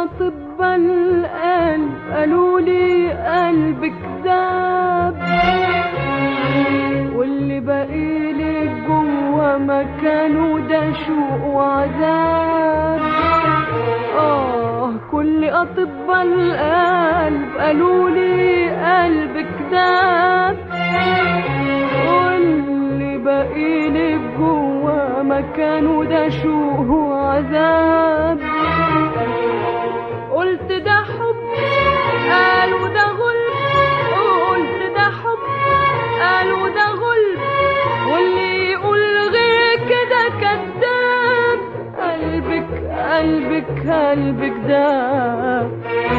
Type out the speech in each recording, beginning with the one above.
أطباء القلب قالوا لي قلبك داب واللي باقي لي جوا مكانه ده شوق وعذاب آه كل أطباء القلب قالوا لي قلبك داب واللي باقي لي جوا مكانه ده شوق وعذاب قلت ده حب قالوا ده غلب قلت ده حب قالوا ده غلب واللي يقول غير كده كذاب قلبك قلبك قلبك ده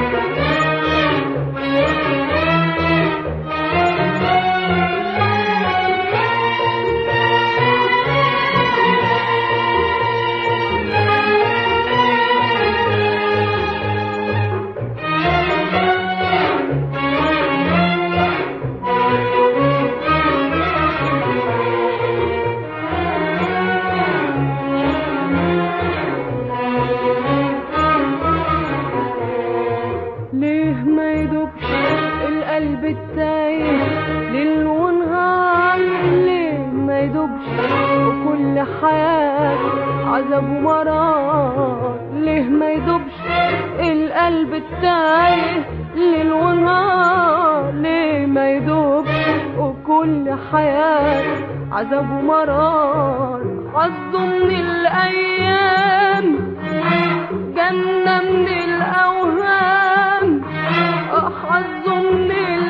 ليه ما يدوبش القلب التايه ليل ونهار ليه ما يدوبش وكل حياته عذاب ومرار ليه ما يدوبش القلب التايه ليل ونهار ليه ما يدوبش وكل حياته عذاب ومرار حظه من الأيام جنة من الأوهام حظه من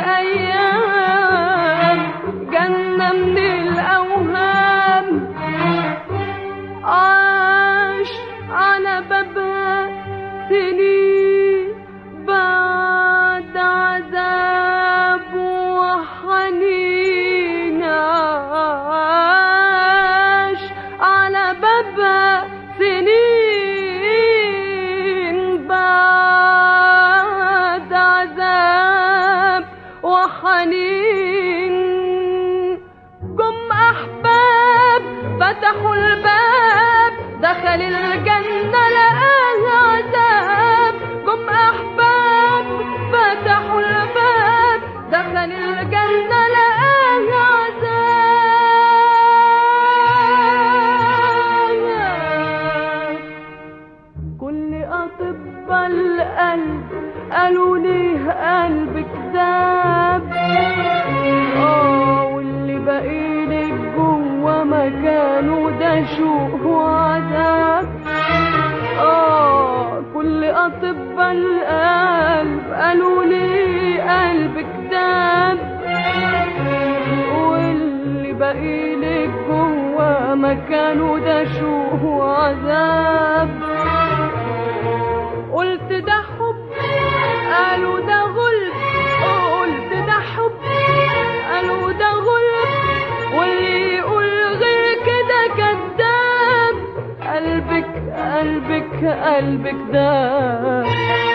الأيام جنة من الأوهام عاش على بابها سنين بعد عذاب وحنين عاش على بابها سنين بعد عذاب وحنين جم أحباب فتحوا الباب دخل الجنة لقاها عذاب جم أحباب فتحوا الباب دخل الجنة لقاها عذاب كل أطباء القلب قالوا ليه قلبك داب اه واللي باقي لك جوا مكانه ده شوق وعذاب اه كل أطباء القلب قالوا لي قلبك داب واللي باقي لك جوا مكانه ده شوق وعذاب قلت ده حب قالوا ده غلب قلت ده حب قالوا ده غلب واللي يقول غير كده كذاب قلبك قلبك قلبك ده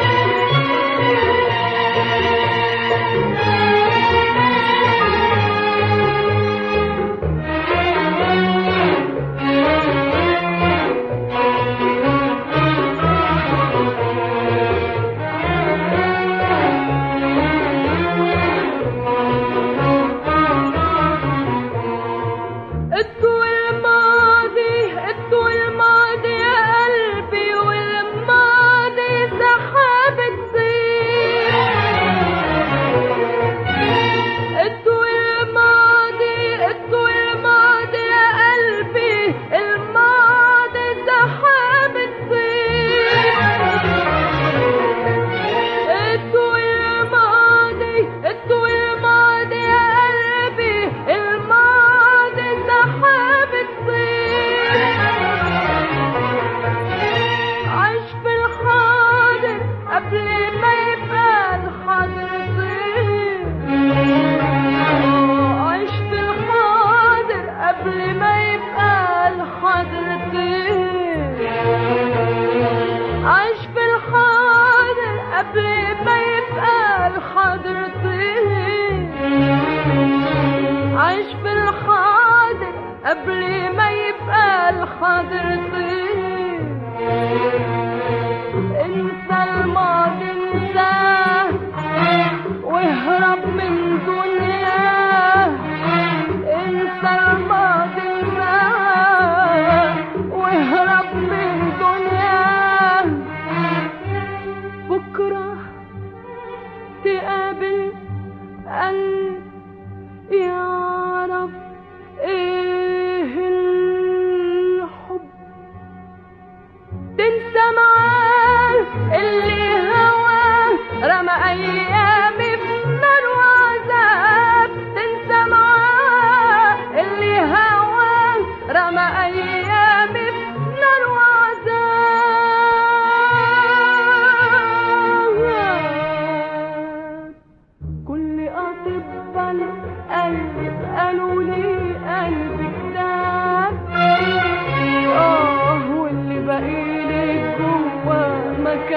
ادوا الماضي ادوا الماضي يا قلبي والماضي سحاب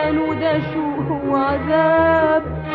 حنان وده شوق وعذاب